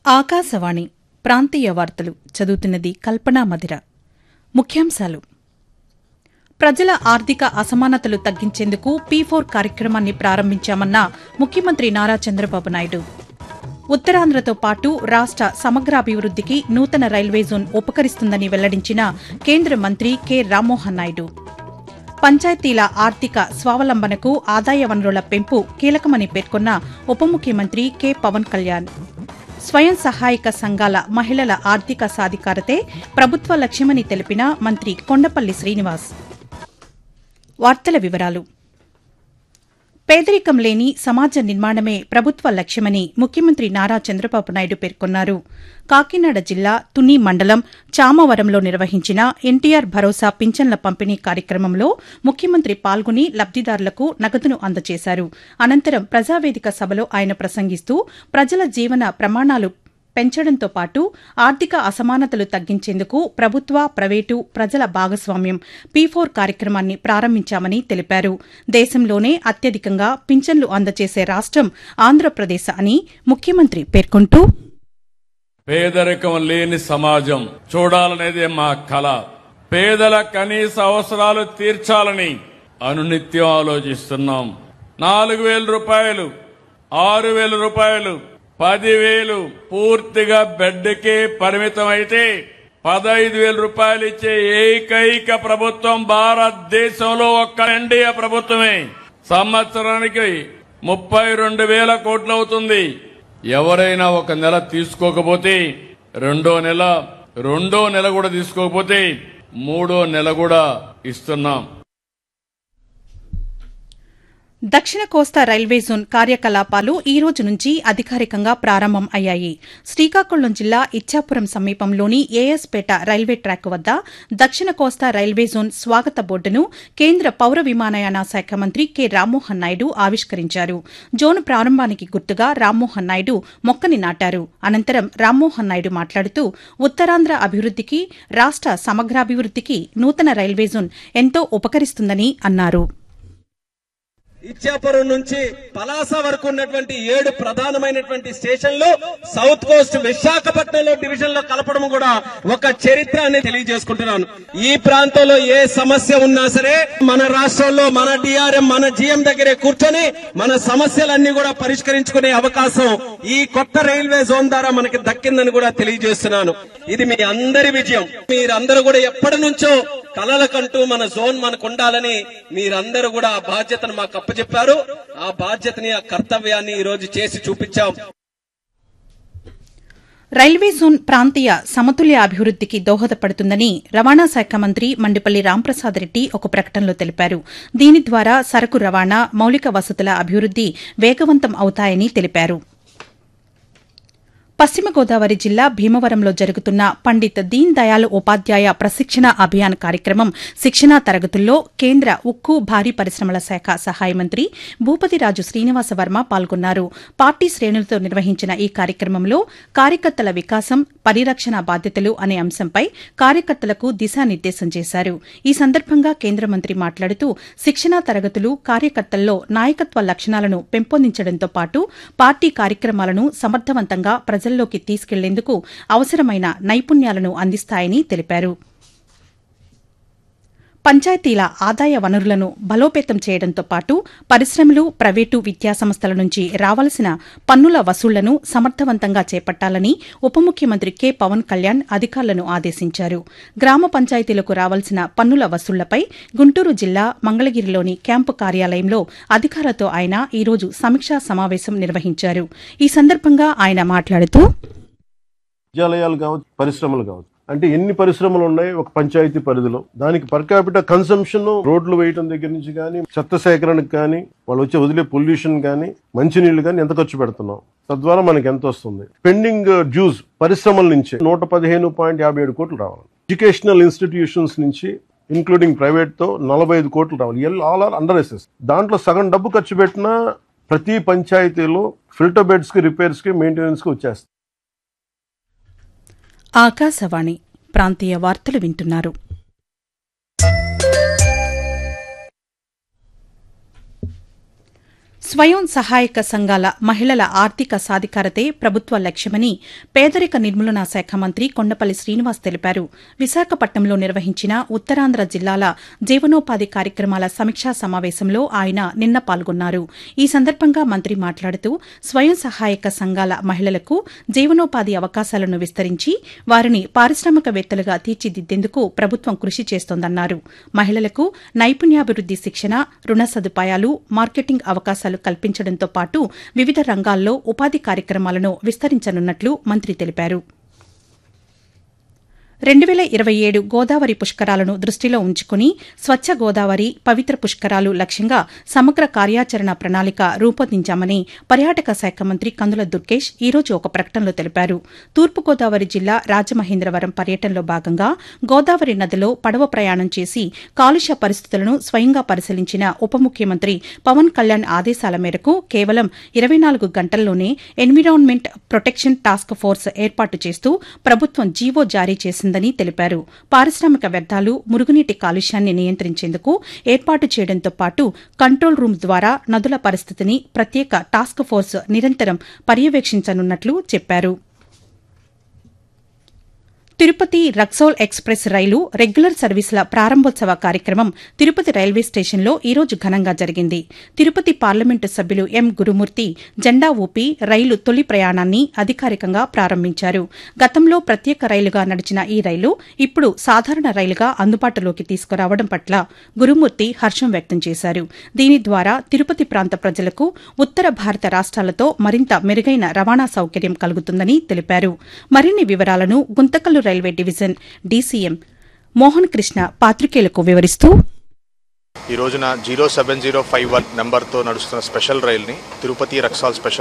ఆకాశవాణి ప్రాంతీయ వార్తలు చదువుతున్నది కల్పనా మధిర ముఖ్యాంశాలు ప్రజల ఆర్థిక అసమానతలు తగ్గించేందుకు పీ ఫోర్ కార్యక్రమాన్ని ప్రారంభించామన్న ముఖ్యమంత్రి నారా చంద్రబాబు నాయుడు ఉత్తరాంధ్రతో పాటు రాష్ట సమగ్రాభివృద్దికి నూతన రైల్వే జోన్ ఉపకరిస్తుందని వెల్లడించిన కేంద్ర మంత్రి కె రామ్మోహన్ నాయుడు పంచాయతీల ఆర్థిక స్వావలంబనకు ఆదాయ వనరుల పెంపు కీలకమని పేర్కొన్న ఉప ముఖ్యమంత్రి కె పవన్ కళ్యాణ్ స్వయం సహాయక సంఘాల మహిళల ఆర్థిక సాధికారతే ప్రభుత్వ లక్ష్యమని తెలిపిన మంత్రి కొండపల్లి శ్రీనివాస్ వార్తల వివరాలు పేదరికం లేని సమాజ నిర్మాణమే ప్రభుత్వ లక్ష్యమని ముఖ్యమంత్రి నారా చంద్రబాబు నాయుడు పేర్కొన్నారు కాకినాడ జిల్లా తుని మండలం చామవరంలో నిర్వహించిన ఎన్టీఆర్ భరోసా పింఛన్ల పంపిణీ కార్యక్రమంలో ముఖ్యమంత్రి పాల్గొని లబ్దిదారులకు నగదును అందజేశారు అనంతరం ప్రజావేదిక సభలో ఆయన ప్రసంగిస్తూ ప్రజల జీవన ప్రమాణాలు పెంచడంతో పాటు ఆర్థిక అసమానతలు తగ్గించేందుకు ప్రభుత్వ ప్రైవేటు ప్రజల భాగస్వామ్యం పీ ఫోర్ కార్యక్రమాన్ని ప్రారంభించామని తెలిపారు దేశంలోనే అత్యధికంగా పింఛన్లు అందజేసే రాష్టం ఆంధ్రప్రదేశ్ అని ముఖ్యమంత్రి పేర్కొంటూ పేదరికం లేని సమాజం చూడాలనేదే మా కళ పేదల కనీస అవసరాలు తీర్చాలని అనునిత్యం ఆలోచిస్తున్నాం నాలుగు వేల రూపాయలు ఆరు వేల రూపాయలు పదివేలు పూర్తిగా బెడ్కే పరిమితమైతే పదహైదు వేల రూపాయలు ఇచ్చే ఏకైక ప్రభుత్వం భారతదేశంలో ఒక్క ఎన్డీఏ ప్రభుత్వమే సంవత్సరానికి ముప్పై రెండు వేల కోట్లు అవుతుంది ఎవరైనా ఒక నెల తీసుకోకపోతే రెండో నెల రెండో నెల కూడా తీసుకోకపోతే మూడో నెల కూడా ఇస్తున్నాం దక్షిణ కోస్తా రైల్వే జోన్ కార్యకలాపాలు ఈ రోజు నుంచి అధికారికంగా ప్రారంభం అయ్యాయి శ్రీకాకుళం జిల్లా ఇచ్చాపురం సమీపంలోని ఏఎస్పేట రైల్వే ట్రాక్ వద్ద దక్షిణ కోస్తా రైల్వే జోన్ స్వాగత బోర్డును కేంద్ర పౌర విమానయాన శాఖ మంత్రి కె రామ్మోహన్ నాయుడు ఆవిష్కరించారు జోన్ ప్రారంభానికి గుర్తుగా రామ్మోహన్ నాయుడు మొక్కని నాటారు అనంతరం రామ్మోహన్ నాయుడు మాట్లాడుతూ ఉత్తరాంధ్ర అభివృద్దికి రాష్ట సమగ్రాభివృద్దికి నూతన రైల్వే జోన్ ఎంతో ఉపకరిస్తుందని అన్నారు ఇచ్చాపురం నుంచి పలాస వరకు ఉన్నటువంటి ఏడు ప్రధానమైనటువంటి స్టేషన్లు సౌత్ కోస్ట్ విశాఖపట్నంలో డివిజన్ లో కలపడం కూడా ఒక చరిత్ర అని తెలియజేసుకుంటున్నాను ఈ ప్రాంతంలో ఏ సమస్య ఉన్నా సరే మన రాష్ట్రంలో మన డిఆర్ఎం మన జిఎం దగ్గరే కూర్చొని మన సమస్యలన్నీ కూడా పరిష్కరించుకునే అవకాశం ఈ కొత్త రైల్వే జోన్ ద్వారా మనకి దక్కిందని కూడా తెలియజేస్తున్నాను ఇది మీ అందరి విజయం మీరందరూ కూడా ఎప్పటి నుంచో కలలకంటూ మన జోన్ మనకు ఉండాలని మీరందరూ కూడా ఆ బాధ్యతను మాకు అప్పచెప్పారు ఆ బాధ్యతని ఆ కర్తవ్యాన్ని ఈ రోజు చేసి చూపించాం రైల్వే జోన్ ప్రాంతీయ సమతుల్య అభివృద్దికి దోహదపడుతుందని రవాణా శాఖ మంత్రి మండిపల్లి రాంప్రసాద్ రెడ్డి ఒక ప్రకటనలో తెలిపారు దీని ద్వారా సరకు రవాణా మౌలిక వసతుల అభివృద్ది వేగవంతం అవుతాయని తెలిపారు పశ్చిమ గోదావరి జిల్లా భీమవరంలో జరుగుతున్న పండిత్ దీన్ దయాళ్ ఉపాధ్యాయ ప్రశిక్షణ అభియాన్ కార్యక్రమం శిక్షణా తరగతుల్లో కేంద్ర ఉక్కు భారీ పరిశ్రమల శాఖ సహాయ మంత్రి భూపతిరాజు శ్రీనివాస వర్మ పాల్గొన్నారు పార్టీ శ్రేణులతో నిర్వహించిన ఈ కార్యక్రమంలో కార్యకర్తల వికాసం పరిరక్షణ బాధ్యతలు అనే అంశంపై కార్యకర్తలకు దిశానిర్దేశం చేశారు ఈ సందర్భంగా కేంద్ర మంత్రి మాట్లాడుతూ శిక్షణా తరగతులు కార్యకర్తల్లో నాయకత్వ లక్షణాలను పెంపొందించడంతో పాటు పార్టీ కార్యక్రమాలను సమర్థవంతంగా ప్రజల్లోకి తీసుకెళ్లేందుకు అవసరమైన నైపుణ్యాలను అందిస్తాయని తెలిపారు పంచాయతీల ఆదాయ వనరులను బలోపేతం చేయడంతో పాటు పరిశ్రమలు ప్రైవేటు విద్యాసంస్థల నుంచి రావాల్సిన పన్నుల వసూళ్లను సమర్థవంతంగా చేపట్టాలని ఉప ముఖ్యమంత్రి కె పవన్ కళ్యాణ్ అధికారులను ఆదేశించారు గ్రామ పంచాయతీలకు రావాల్సిన పన్నుల వసూళ్లపై గుంటూరు జిల్లా మంగళగిరిలోని క్యాంపు కార్యాలయంలో అధికారులతో ఆయన ఈరోజు సమీక్షా సమావేశం నిర్వహించారు ఈ సందర్భంగా ఆయన మాట్లాడుతూ విద్యాలయాలు కావచ్చు పరిశ్రమలు కావచ్చు అంటే ఎన్ని పరిశ్రమలు ఉన్నాయి ఒక పంచాయతీ పరిధిలో దానికి పర్ క్యాపిటల్ కన్సంప్షన్ రోడ్లు వేయటం దగ్గర నుంచి కానీ చెత్త సేకరణకు కానీ వాళ్ళు వచ్చే వదిలే పొల్యూషన్ కానీ మంచినీళ్లు కానీ ఎంత ఖర్చు పెడుతున్నాం తద్వారా మనకి ఎంత వస్తుంది పెండింగ్ డ్యూస్ పరిశ్రమల నుంచి నూట పదిహేను పాయింట్ యాభై ఏడు కోట్లు రావాలి ఎడ్యుకేషనల్ ఇన్స్టిట్యూషన్స్ నుంచి ఇంక్లూడింగ్ ప్రైవేట్ తో నలభై ఐదు కోట్లు రావాలి ఎల్ ఆల్ ఆర్ అండర్ ఎస్ఎస్ దాంట్లో సగం డబ్బు ఖర్చు పెట్టినా ప్రతి పంచాయతీలో ఫిల్టర్ బెడ్స్ కి రిపేర్స్ కి మెయింటెనెన్స్ కి వచ్చేస్తుంది ఆకాశవాణి ప్రాంతీయ వార్తలు వింటున్నారు స్వయం సహాయక సంఘాల మహిళల ఆర్థిక సాధికారతే ప్రభుత్వ లక్ష్యమని పేదరిక నిర్మూలన శాఖ మంత్రి కొండపల్లి శ్రీనివాస్ తెలిపారు విశాఖపట్నంలో నిర్వహించిన ఉత్తరాంధ్ర జిల్లాల జీవనోపాధి కార్యక్రమాల సమీక్షా సమావేశంలో ఆయన నిన్న పాల్గొన్నారు ఈ సందర్భంగా మంత్రి మాట్లాడుతూ స్వయం సహాయక సంఘాల మహిళలకు జీవనోపాధి అవకాశాలను విస్తరించి వారిని పారిశ్రామికవేత్తలుగా తీర్చిదిద్దేందుకు ప్రభుత్వం కృషి చేస్తోందన్నారు మహిళలకు నైపుణ్యాభివృద్ది శిక్షణ రుణ సదుపాయాలు మార్కెటింగ్ అవకాశాలు కల్పించడంతో పాటు వివిధ రంగాల్లో ఉపాధి కార్యక్రమాలను విస్తరించనున్నట్లు మంత్రి తెలిపారు రెండు వేల ఇరవై ఏడు గోదావరి పుష్కరాలను దృష్టిలో ఉంచుకుని స్వచ్ఛ గోదావరి పవిత్ర పుష్కరాలు లక్ష్యంగా సమగ్ర కార్యాచరణ ప్రణాళిక రూపొందించామని పర్యాటక శాఖ మంత్రి కందుల దుర్గేష్ ఈ రోజు ఒక ప్రకటనలో తెలిపారు తూర్పుగోదావరి జిల్లా రాజమహేంద్రవరం పర్యటనలో భాగంగా గోదావరి నదిలో పడవ ప్రయాణం చేసి కాలుష్య పరిస్థితులను స్వయంగా పరిశీలించిన ఉప ముఖ్యమంత్రి పవన్ కళ్యాణ్ ఆదేశాల మేరకు కేవలం ఇరవై నాలుగు గంటల్లోనే ఎన్విరాన్మెంట్ ప్రొటెక్షన్ టాస్క్ ఫోర్స్ ఏర్పాటు చేస్తూ ప్రభుత్వం జీవో జారీ చేసిందని తెలిపారు పారిశ్రామిక వ్యర్థాలు మురుగునీటి కాలుష్యాన్ని నియంత్రించేందుకు ఏర్పాటు చేయడంతో పాటు కంట్రోల్ రూమ్ ద్వారా నదుల పరిస్థితిని ప్రత్యేక టాస్క్ ఫోర్స్ నిరంతరం పర్యవేక్షించనున్నట్లు చెప్పారు తిరుపతి రక్సోల్ ఎక్స్ప్రెస్ రైలు రెగ్యులర్ సర్వీసుల ప్రారంభోత్సవ కార్యక్రమం తిరుపతి రైల్వే స్టేషన్లో ఈ రోజు ఘనంగా జరిగింది తిరుపతి పార్లమెంటు సభ్యులు ఎం గురుమూర్తి జెండా ఊపి రైలు తొలి ప్రయాణాన్ని అధికారికంగా ప్రారంభించారు గతంలో ప్రత్యేక రైలుగా నడిచిన ఈ రైలు ఇప్పుడు సాధారణ రైలుగా అందుబాటులోకి తీసుకురావడం పట్ల గురుమూర్తి హర్షం వ్యక్తం చేశారు దీని ద్వారా తిరుపతి ప్రాంత ప్రజలకు ఉత్తర భారత రాష్ట్రాలతో మరింత మెరుగైన రవాణా సౌకర్యం కలుగుతుందని తెలిపారు మరిన్ని వివరాలను Guntakal railway division DCM Mohan Krishna పాత్రికేయులకు వివరిస్తూ ఈ రోజున zero seven zero five one నెంబర్తో నడుస్తున్న స్పెషల్ రైల్ని తిరుపతి రక్సాల్ స్పెషల్